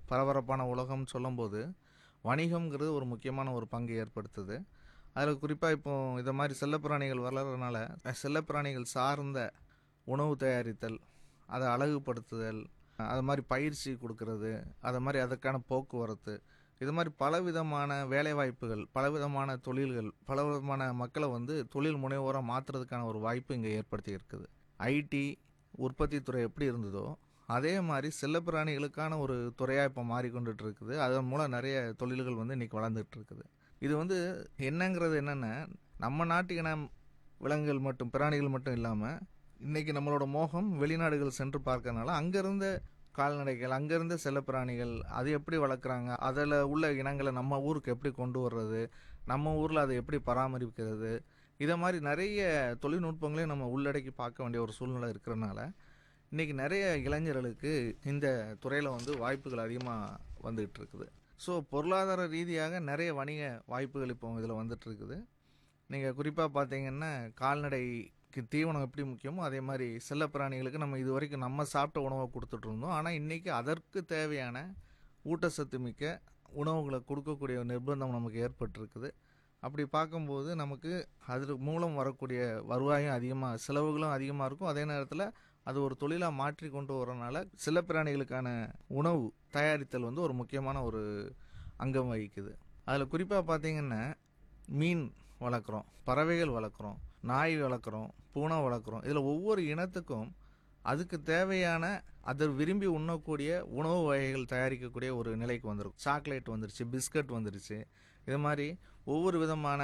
பரபரப்பான உலகம்னு சொல்லும்போது வணிகம்ங்கிறது ஒரு முக்கியமான ஒரு பங்கு ஏற்படுத்துது அதில் குறிப்பாக இப்போ இதை மாதிரி செல்லப்பிராணிகள் வளர்கிறதுனால செல்லப்பிராணிகள் சார்ந்த உணவு தயாரித்தல் அதை அழகுபடுத்துதல் அது மாதிரி பயிற்சி கொடுக்கறது அது மாதிரி அதுக்கான போக்குவரத்து இது மாதிரி பலவிதமான வேலைவாய்ப்புகள் பலவிதமான தொழில்கள் பலவிதமான மக்களை வந்து தொழில் முனைவோராக மாற்றுறதுக்கான ஒரு வாய்ப்பு இங்கே ஏற்படுத்தி இருக்குது ஐடி உற்பத்தி துறை எப்படி இருந்ததோ அதே மாதிரி செல்லப்பிராணிகளுக்கான ஒரு துறையாக இப்போ மாறிக்கொண்டுட்டு இருக்குது அதன் மூலம் நிறைய தொழில்கள் வந்து இன்றைக்கி வளர்ந்துட்டு இருக்குது இது வந்து என்னங்கிறது என்னென்னா நம்ம நாட்டு இன விலங்குகள் மட்டும் பிராணிகள் மட்டும் இல்லாமல் இன்றைக்கி நம்மளோட மோகம் வெளிநாடுகள் சென்று பார்க்கறனால அங்கேருந்த கால்நடைகள் அங்கேருந்த செல்லப்பிராணிகள் அது எப்படி வளர்க்குறாங்க அதில் உள்ள இனங்களை நம்ம ஊருக்கு எப்படி கொண்டு வர்றது நம்ம ஊரில் அதை எப்படி பராமரிக்கிறது இதை மாதிரி நிறைய தொழில்நுட்பங்களையும் நம்ம உள்ளடக்கி பார்க்க வேண்டிய ஒரு சூழ்நிலை இருக்கிறனால இன்றைக்கி நிறைய இளைஞர்களுக்கு இந்த துறையில் வந்து வாய்ப்புகள் அதிகமாக வந்துகிட்டு இருக்குது ஸோ பொருளாதார ரீதியாக நிறைய வணிக வாய்ப்புகள் இப்போ இதில் வந்துட்டு இருக்குது நீங்கள் குறிப்பாக பார்த்தீங்கன்னா கால்நடைக்கு தீவனம் எப்படி முக்கியமோ அதே மாதிரி செல்லப்பிராணிகளுக்கு நம்ம இது வரைக்கும் நம்ம சாப்பிட்ட உணவை கொடுத்துட்டு இருந்தோம் ஆனால் இன்றைக்கி அதற்கு தேவையான ஊட்டச்சத்து மிக்க உணவுகளை கொடுக்கக்கூடிய நிர்பந்தம் நமக்கு ஏற்பட்டிருக்குது அப்படி பார்க்கும்போது நமக்கு அது மூலம் வரக்கூடிய வருவாயும் அதிகமாக செலவுகளும் அதிகமாக இருக்கும் அதே நேரத்தில் அது ஒரு தொழிலாக மாற்றி கொண்டு வரனால செல்லப்பிராணிகளுக்கான உணவு தயாரித்தல் வந்து ஒரு முக்கியமான ஒரு அங்கம் வகிக்குது அதில் குறிப்பாக பார்த்தீங்கன்னா மீன் வளர்க்குறோம் பறவைகள் வளர்க்குறோம் நாய் வளர்க்குறோம் பூனை வளர்க்குறோம் இதில் ஒவ்வொரு இனத்துக்கும் அதுக்கு தேவையான அதை விரும்பி உண்ணக்கூடிய உணவு வகைகள் தயாரிக்கக்கூடிய ஒரு நிலைக்கு வந்துருக்கும் சாக்லேட் வந்துருச்சு பிஸ்கட் வந்துருச்சு இது மாதிரி ஒவ்வொரு விதமான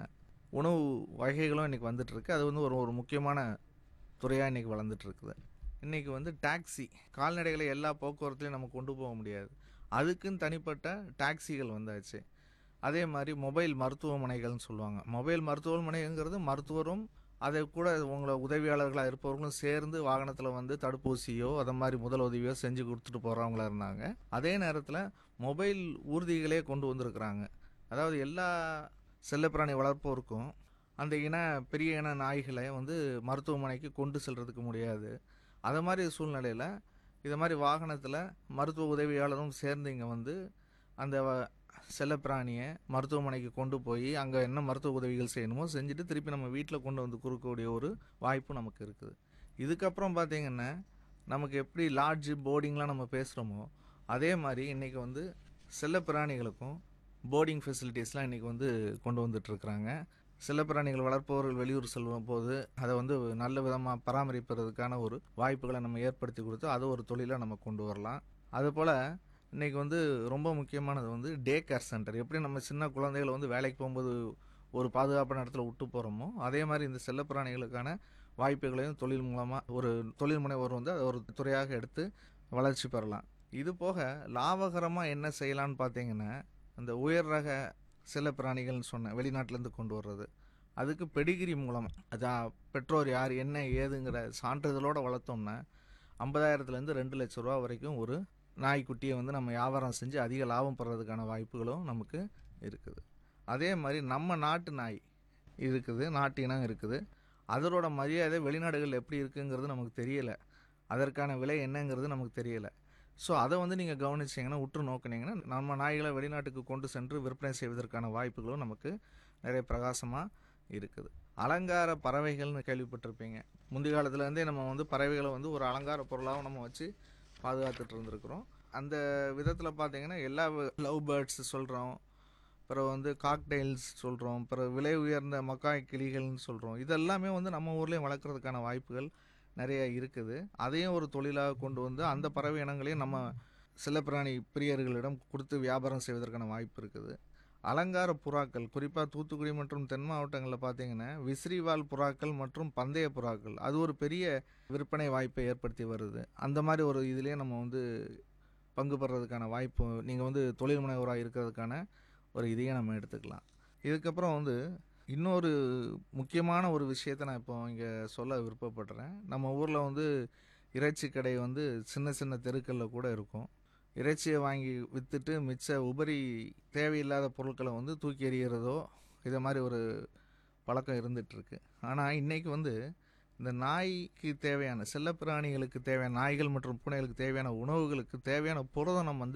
உணவு வகைகளும் இன்றைக்கி வந்துட்டுருக்கு அது வந்து ஒரு ஒரு முக்கியமான துறையாக இன்றைக்கி வளர்ந்துட்டு இருக்குது இன்றைக்கி வந்து டாக்ஸி கால்நடைகளை எல்லா போக்குவரத்துலையும் நம்ம கொண்டு போக முடியாது அதுக்குன்னு தனிப்பட்ட டாக்ஸிகள் வந்தாச்சு அதே மாதிரி மொபைல் மருத்துவமனைகள்னு சொல்லுவாங்க மொபைல் மருத்துவமனைங்கிறது மருத்துவரும் அதை கூட உங்களை உதவியாளர்களாக இருப்பவர்களும் சேர்ந்து வாகனத்தில் வந்து தடுப்பூசியோ அதை மாதிரி முதல் உதவியோ செஞ்சு கொடுத்துட்டு போகிறவங்களா இருந்தாங்க அதே நேரத்தில் மொபைல் ஊர்திகளே கொண்டு வந்திருக்கிறாங்க அதாவது எல்லா செல்லப்பிராணி வளர்ப்போருக்கும் அந்த இன பெரிய இன நாய்களை வந்து மருத்துவமனைக்கு கொண்டு செல்றதுக்கு முடியாது அது மாதிரி சூழ்நிலையில் இது மாதிரி வாகனத்தில் மருத்துவ உதவியாளரும் சேர்ந்து இங்கே வந்து அந்த வ- செல்லப்பிராணியை மருத்துவமனைக்கு கொண்டு போய் அங்கே என்ன மருத்துவ உதவிகள் செய்யணுமோ செஞ்சுட்டு திருப்பி நம்ம வீட்டில் கொண்டு வந்து கொடுக்கக்கூடிய ஒரு வாய்ப்பு நமக்கு இருக்குது இதுக்கப்புறம் பார்த்தீங்கன்னா நமக்கு எப்படி லாட்ஜு போர்டிங்லாம் நம்ம பேசுகிறோமோ அதே மாதிரி இன்றைக்கி வந்து செல்லப்பிராணிகளுக்கும் போர்டிங் ஃபெசிலிட்டிஸ்லாம் இன்றைக்கி வந்து கொண்டு வந்துட்டுருக்குறாங்க செல்லப்பிராணிகள் வளர்ப்பவர்கள் வெளியூர் செல்லும் போது அதை வந்து நல்ல விதமாக பராமரிப்பதற்கான ஒரு வாய்ப்புகளை நம்ம ஏற்படுத்தி கொடுத்து அதை ஒரு தொழிலாக நம்ம கொண்டு வரலாம் அதுபோல் இன்றைக்கி வந்து ரொம்ப முக்கியமானது வந்து டே கேர் சென்டர் எப்படி நம்ம சின்ன குழந்தைகளை வந்து வேலைக்கு போகும்போது ஒரு பாதுகாப்பான இடத்துல விட்டு போகிறோமோ அதே மாதிரி இந்த செல்லப்பிராணிகளுக்கான வாய்ப்புகளையும் தொழில் மூலமாக ஒரு தொழில் முனைவோர் வந்து அதை ஒரு துறையாக எடுத்து வளர்ச்சி பெறலாம் இது போக லாபகரமாக என்ன செய்யலாம்னு பார்த்தீங்கன்னா அந்த உயர் ரக செல்லப்பிராணிகள்னு சொன்னேன் வெளிநாட்டிலேருந்து கொண்டு வர்றது அதுக்கு பெடிகிரி மூலம் அதான் பெற்றோர் யார் என்ன ஏதுங்கிற சான்றிதழோடு வளர்த்தோம்னா ஐம்பதாயிரத்துலேருந்து ரெண்டு லட்ச ரூபா வரைக்கும் ஒரு நாய்க்குட்டியை வந்து நம்ம வியாபாரம் செஞ்சு அதிக லாபம் பெறதுக்கான வாய்ப்புகளும் நமக்கு இருக்குது அதே மாதிரி நம்ம நாட்டு நாய் இருக்குது நாட்டு இனம் இருக்குது அதனோட மரியாதை வெளிநாடுகள் எப்படி இருக்குங்கிறது நமக்கு தெரியலை அதற்கான விலை என்னங்கிறது நமக்கு தெரியலை ஸோ அதை வந்து நீங்கள் கவனிச்சிங்கன்னா உற்று நோக்குனீங்கன்னா நம்ம நாய்களை வெளிநாட்டுக்கு கொண்டு சென்று விற்பனை செய்வதற்கான வாய்ப்புகளும் நமக்கு நிறைய பிரகாசமாக இருக்குது அலங்கார பறவைகள்னு கேள்விப்பட்டிருப்பீங்க முந்தைய காலத்துலேருந்தே நம்ம வந்து பறவைகளை வந்து ஒரு அலங்கார பொருளாகவும் நம்ம வச்சு பாதுகாத்துட்டு இருந்திருக்கிறோம் அந்த விதத்தில் பார்த்தீங்கன்னா எல்லா லவ் பேர்ட்ஸ் சொல்கிறோம் பிறகு வந்து காக்டெயில்ஸ் சொல்கிறோம் பிறகு விலை உயர்ந்த மக்காய் கிளிகள்னு சொல்கிறோம் இதெல்லாமே வந்து நம்ம ஊர்லேயும் வளர்க்குறதுக்கான வாய்ப்புகள் நிறைய இருக்குது அதையும் ஒரு தொழிலாக கொண்டு வந்து அந்த பறவை இனங்களையும் நம்ம செல்லப்பிராணி பிரியர்களிடம் கொடுத்து வியாபாரம் செய்வதற்கான வாய்ப்பு இருக்குது அலங்கார புறாக்கள் குறிப்பாக தூத்துக்குடி மற்றும் தென் மாவட்டங்களில் பார்த்தீங்கன்னா விசிறிவால் புறாக்கள் மற்றும் பந்தய புறாக்கள் அது ஒரு பெரிய விற்பனை வாய்ப்பை ஏற்படுத்தி வருது அந்த மாதிரி ஒரு இதுலேயே நம்ம வந்து பங்கு பெறதுக்கான வாய்ப்பு நீங்கள் வந்து தொழில் முனைவோராக இருக்கிறதுக்கான ஒரு இதையே நம்ம எடுத்துக்கலாம் இதுக்கப்புறம் வந்து இன்னொரு முக்கியமான ஒரு விஷயத்தை நான் இப்போ இங்கே சொல்ல விருப்பப்படுறேன் நம்ம ஊரில் வந்து இறைச்சி கடை வந்து சின்ன சின்ன தெருக்களில் கூட இருக்கும் இறைச்சியை வாங்கி விற்றுட்டு மிச்ச உபரி தேவையில்லாத பொருட்களை வந்து தூக்கி எறிகிறதோ இதை மாதிரி ஒரு பழக்கம் இருந்துகிட்ருக்கு ஆனால் இன்றைக்கி வந்து இந்த நாய்க்கு தேவையான செல்லப்பிராணிகளுக்கு தேவையான நாய்கள் மற்றும் பூனைகளுக்கு தேவையான உணவுகளுக்கு தேவையான புரதம் வந்து